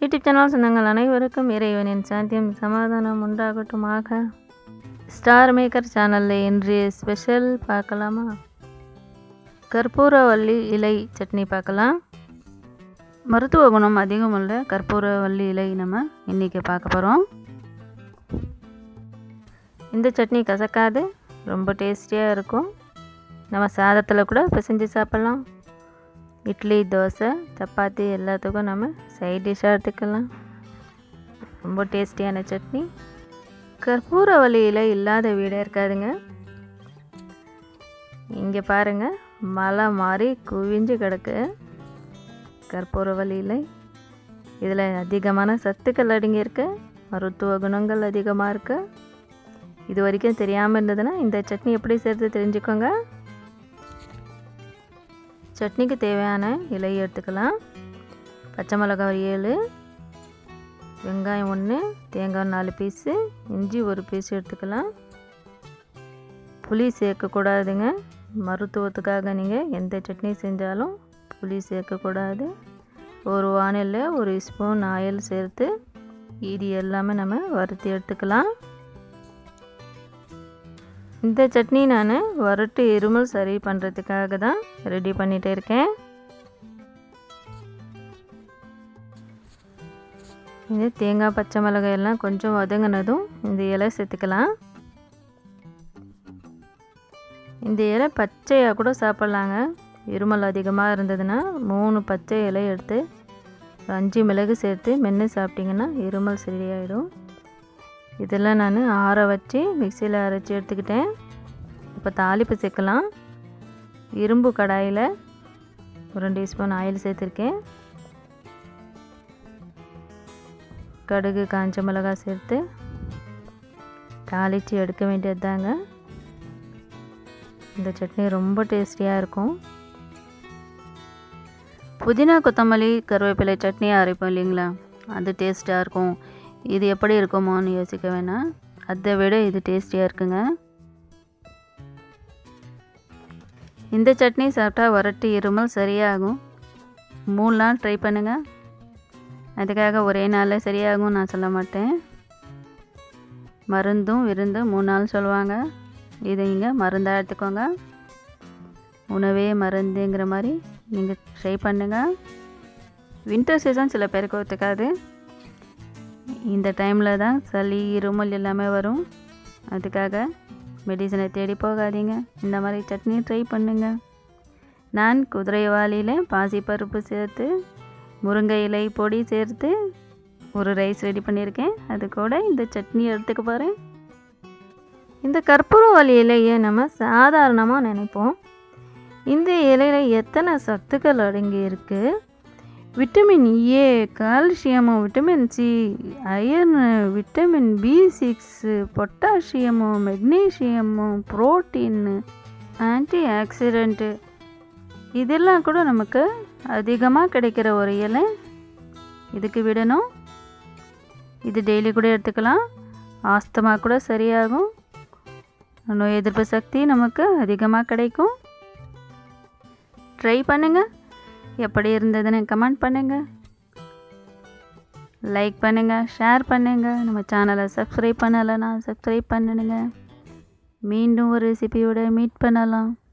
YouTube channel சொந்தங்கள் அனைவருக்கும் இறைவனின் சாந்தியம் சமாதானம் உண்டாகட்டுமாக ஸ்டார் மேக்கர் சேனலில் இன்றைய ஸ்பெஷல் பார்க்கலாமா கற்பூரவள்ளி இலை சட்னி பார்க்கலாம் மருத்துவ குணம் அதிகமுள்ள கற்பூரவள்ளி இலை நம்ம இன்றைக்கி பார்க்க போகிறோம் இந்த சட்னி கசக்காது ரொம்ப டேஸ்டியாக இருக்கும் நம்ம சாதத்தில் கூட பிசைஞ்சு சாப்பிட்லாம் இட்லி தோசை சப்பாத்தி எல்லாத்துக்கும் நம்ம சைட் டிஷ்ஷாக எடுத்துக்கலாம் ரொம்ப டேஸ்டியான சட்னி கற்பூரவள்ளியில் இல்லாத வீடே இருக்காதுங்க இங்கே பாருங்கள் மலை மாதிரி குவிஞ்சு கிடக்கு கற்பூரவள்ளியில் இதில் அதிகமான சத்துக்கள் அடங்கியிருக்கு மருத்துவ குணங்கள் அதிகமாக இருக்குது இது வரைக்கும் தெரியாமல் இருந்ததுன்னா இந்த சட்னி எப்படி செய்கிறது தெரிஞ்சுக்கோங்க சட்னிக்கு தேவையான இலை எடுத்துக்கலாம் பச்சை மிளகாய் ஒரு ஏழு வெங்காயம் ஒன்று தேங்காய் நாலு பீஸு இஞ்சி ஒரு பீஸ் எடுத்துக்கலாம் புளி சேர்க்கக்கூடாதுங்க மருத்துவத்துக்காக நீங்கள் எந்த சட்னி செஞ்சாலும் புளி சேர்க்கக்கூடாது ஒரு வானிலில் ஒரு ஸ்பூன் ஆயில் சேர்த்து இது எல்லாமே நம்ம வறுத்து எடுத்துக்கலாம் இந்த சட்னி நான் வறுட்டு இருமல் சரி பண்ணுறதுக்காக தான் ரெடி பண்ணிகிட்டே இருக்கேன் இது தேங்காய் பச்சை மிளகாய் எல்லாம் கொஞ்சம் வதங்கினதும் இந்த இலை சேர்த்துக்கலாம் இந்த இலை பச்சையாக கூட சாப்பிட்லாங்க இருமல் அதிகமாக இருந்ததுன்னா மூணு பச்சை இலை எடுத்து ஒரு அஞ்சு மிளகு சேர்த்து மென்று சாப்பிட்டிங்கன்னா இருமல் சரியாயிடும் இதெல்லாம் நான் ஆற வச்சு மிக்சியில் அரைச்சி எடுத்துக்கிட்டேன் இப்போ தாளிப்பு சேர்க்கலாம் இரும்பு கடாயில் ஒரு ரெண்டு ஸ்பூன் ஆயில் சேர்த்துருக்கேன் கடுகு காஞ்ச மிளகாய் சேர்த்து தாளித்து எடுக்க வேண்டியது தாங்க இந்த சட்னி ரொம்ப டேஸ்டியாக இருக்கும் புதினா கொத்தமல்லி கருவேப்பிலை சட்னி அரைப்போம் இல்லைங்களா அது டேஸ்ட்டாக இருக்கும் இது எப்படி இருக்குமோன்னு யோசிக்க வேணாம் அதை விட இது டேஸ்டியாக இருக்குங்க இந்த சட்னி சாப்பிட்டா வரட்டு இருமல் சரியாகும் மூணு நாள் ட்ரை பண்ணுங்கள் அதுக்காக ஒரே நாளில் சரியாகும் நான் சொல்ல மாட்டேன் மருந்தும் விருந்தும் மூணு நாள் சொல்லுவாங்க இது நீங்கள் மருந்தாக எடுத்துக்கோங்க உணவே மருந்துங்கிற மாதிரி நீங்கள் ட்ரை பண்ணுங்கள் வின்டர் சீசன் சில பேருக்கு ஒத்துக்காது இந்த டைமில் தான் சளி இருமல் எல்லாமே வரும் அதுக்காக மெடிசனை தேடி போகாதீங்க இந்த மாதிரி சட்னி ட்ரை பண்ணுங்க நான் குதிரைவாளியில் பாசிப்பருப்பு சேர்த்து முருங்கை இலை பொடி சேர்த்து ஒரு ரைஸ் ரெடி பண்ணியிருக்கேன் அது கூட இந்த சட்னி எடுத்துக்க போகிறேன் இந்த கற்பூரவள்ளி இலையை நம்ம சாதாரணமாக நினைப்போம் இந்த இலையில் எத்தனை சத்துக்கள் அடங்கி இருக்குது vitamin A calcium vitamin C iron vitamin B six potassium magnesium protein anti oxidant இதெல்லாம் கூட நமக்கு அதிகமாக கிடைக்கிற ஒரு இலை இதுக்கு விடணும் இது டெய்லி கூட எடுத்துக்கலாம் ஆஸ்தமா கூட சரியாகும் நோய் எதிர்ப்பு சக்தி நமக்கு அதிகமாக கிடைக்கும் ட்ரை பண்ணுங்கள் எப்படி இருந்ததுன்னு கமெண்ட் பண்ணுங்கள் லைக் பண்ணுங்கள் ஷேர் பண்ணுங்கள் நம்ம சேனலை சப்ஸ்கிரைப் பண்ணலைன்னா சப்ஸ்கிரைப் பண்ணிடுங்க மீண்டும் ஒரு ரெசிபியோட மீட் பண்ணலாம்